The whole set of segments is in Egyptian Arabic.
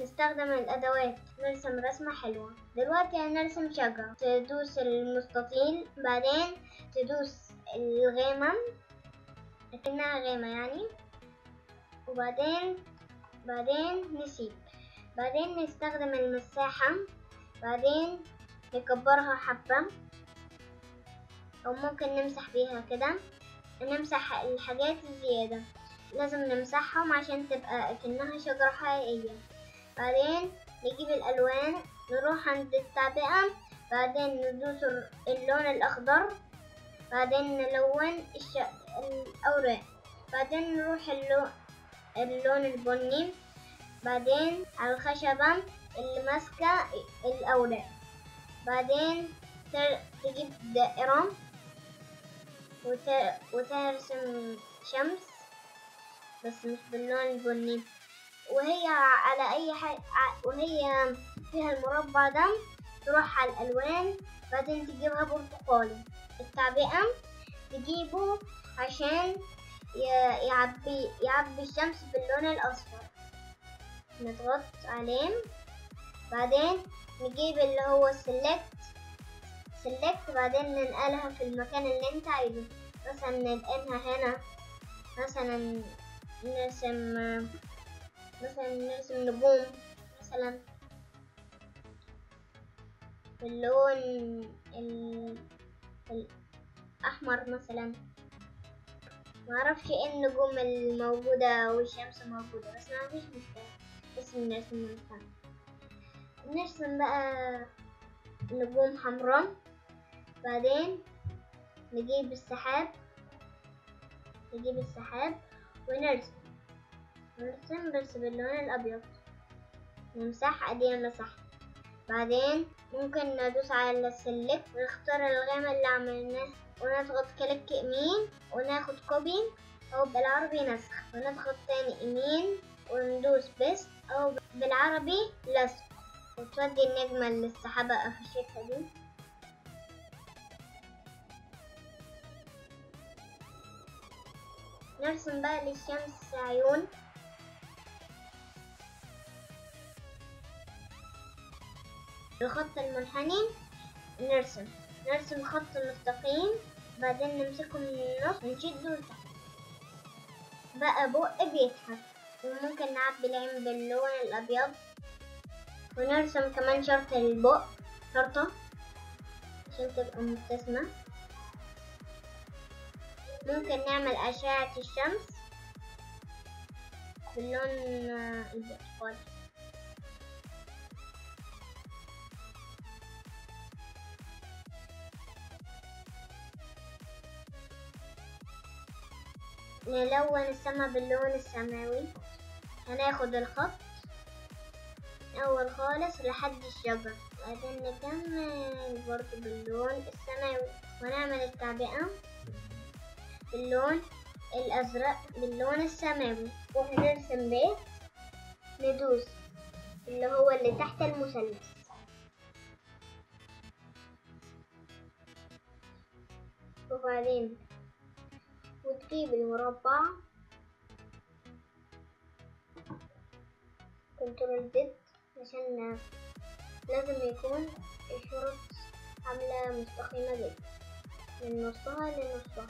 نستخدم الأدوات نرسم رسمة حلوة دلوقتي هنرسم شجرة تدوس المستطيل بعدين تدوس الغيمة لكنها غيمة يعني وبعدين بعدين نسيب بعدين نستخدم المساحة بعدين نكبرها حبة أو ممكن نمسح بيها كده نمسح الحاجات الزيادة لازم نمسحهم عشان تبقى كأنها شجرة حقيقية بعدين نجيب الألوان نروح عند التعبئة بعدين ندوس اللون الأخضر بعدين نلون الش... الأوراق بعدين نروح اللون اللون البني بعدين على الخشبة اللي ماسكة الأوراق بعدين تجيب دائرة وت... وترسم شمس بس مش باللون البني وهي على أي حاجة وهي فيها المربع ده تروح على الألوان بعدين تجيبها برتقالي التعبئة تجيبه عشان يعبي يعبي الشمس باللون الأصفر نضغط عليه بعدين نجيب اللي هو السلكت سلكت بعدين ننقلها في المكان اللي انت عايزه مثلا ننقلها هنا مثلا نرسم مثلا نرسم نجوم مثلا باللون الأحمر مثلا معرفش ايه النجوم الموجودة والشمس موجودة بس ما فيش مشكلة بس نرسم مثلا نرسم بقى نجوم حمراء بعدين نجيب السحاب نجيب السحاب ونرسم نرسم بس باللون الأبيض نمسح أدينا مسحت بعدين ممكن ندوس على السلك ونختار الغامة اللي عملناه ونضغط كليك يمين وناخد كوبي أو بالعربي نسخ ونضغط تاني يمين وندوس بيست أو بالعربي لصق وتودي النجمة اللي السحابة قفشتها دي نرسم بقى للشمس عيون الخط المنحني نرسم نرسم خط مستقيم بعدين نمسكه من النص ونشده لتحت بقى بق بيضحك وممكن نعبي العين باللون الأبيض ونرسم كمان شرط البق شرطة عشان تبقى مبتسمة ممكن نعمل أشعة الشمس باللون البرتقالي نلون السما باللون السماوي هناخد الخط أول خالص لحد الشجر بعدين نكمل برضه باللون السماوي ونعمل التعبئة باللون الأزرق باللون السماوي وهنرسم بيت ندوس اللي هو اللي تحت المثلث وبعدين وتجيب المربع كنترول زد عشان لازم يكون الشرط عاملة مستقيمة جدا من نصها لنصها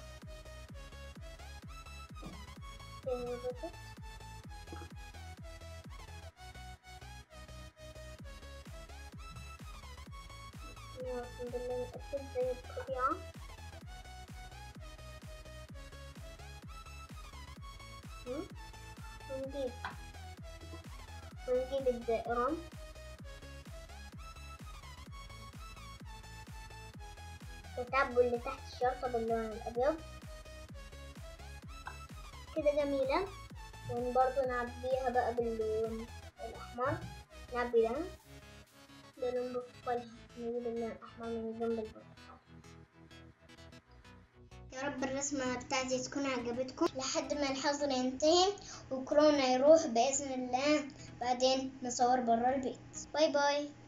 تاني بسط نرسم باللون الأسود زي الطبيعة ونجيب ونجيب الدائرة وتعبوا اللي تحت الشرطة باللون الأبيض كده جميلة وبرضه نعبيها بقى باللون الأحمر نعبي ده ده لون برتقالي نجيب اللون الأحمر من جنب البرتقال يا رب الرسمة بتاعتي تكون عجبتكم لحد ما الحظر ينتهي وكورونا يروح بإذن الله بعدين نصور برا البيت باي باي